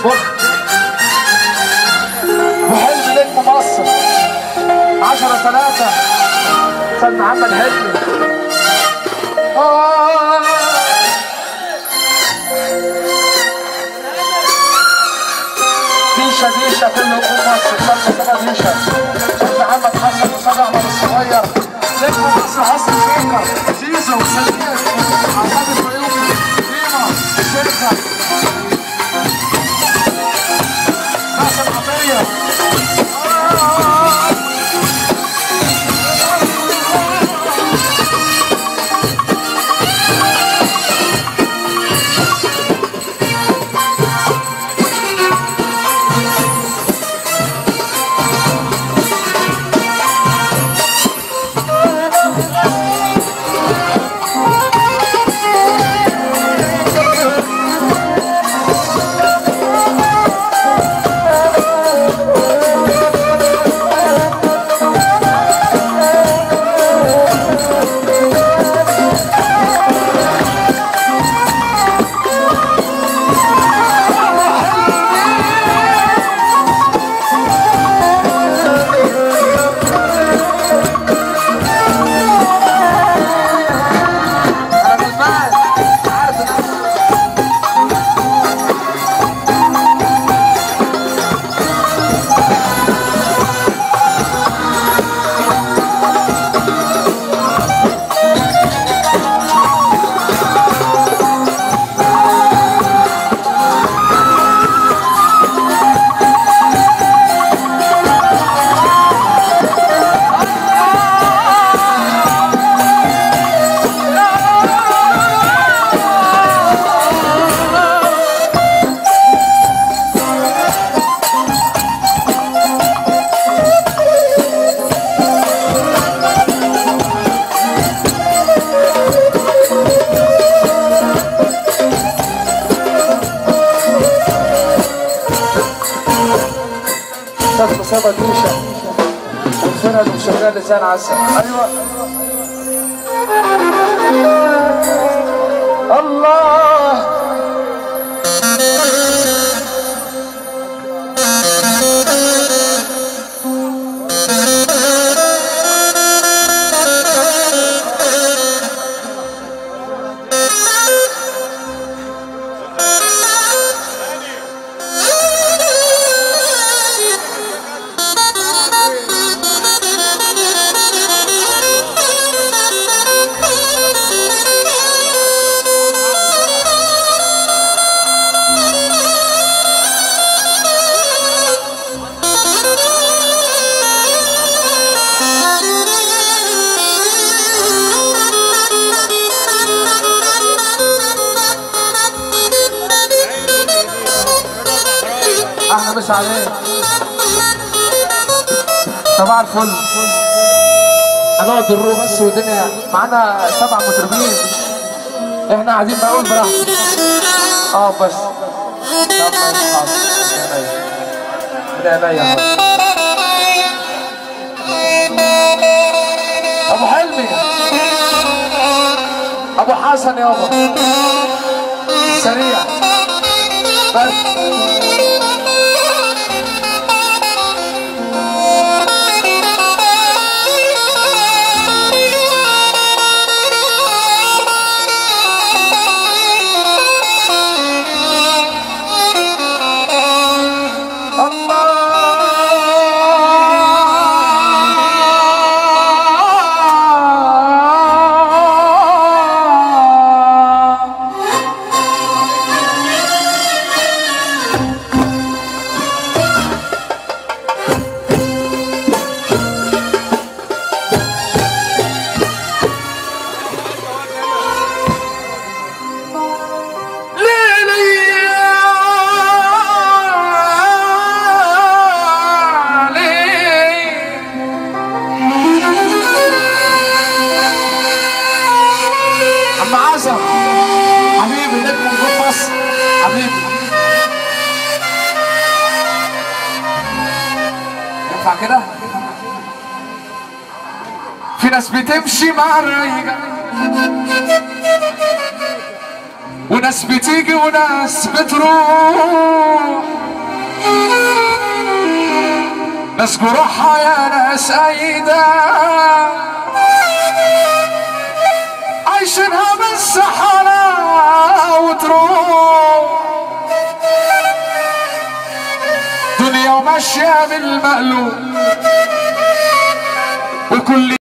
بخ وحلم نجم مصر عشرة ثلاثة أستاذ محمد حلمي آه. ديشة ديشة كل نجوم مصر أستاذ مصطفى ديشة أستاذ محمد حسن أستاذ أحمد الصغير نجم مصر حسن شوكر زيزو سمير عصام الطيوبي ديما شركة حسن عطية آه. انا غلبان عارف ان انا استاذ مصطفى ديشة الفرقة اللي شغال لسان عسل ايوه الله احنا مش عليك صباح الفل هنقعد نروح بس والدنيا معانا سبع مطربين احنا قاعدين بقول براحتك اه بس طب ماشي حاضر من عينيا. من عينيا حاضر. ابو حلمي ابو حسن يابا سريع بس الله عم عزم حبيبي نجم نجوم مصر حبيبي ينفع كده؟ في ناس بتمشي مع الرجال وناس بتيجي وناس بتروح ناس جروحها يا ناس أيدا عايشينها بس حلا وتروح دنيا وماشية بالمقلوب وكل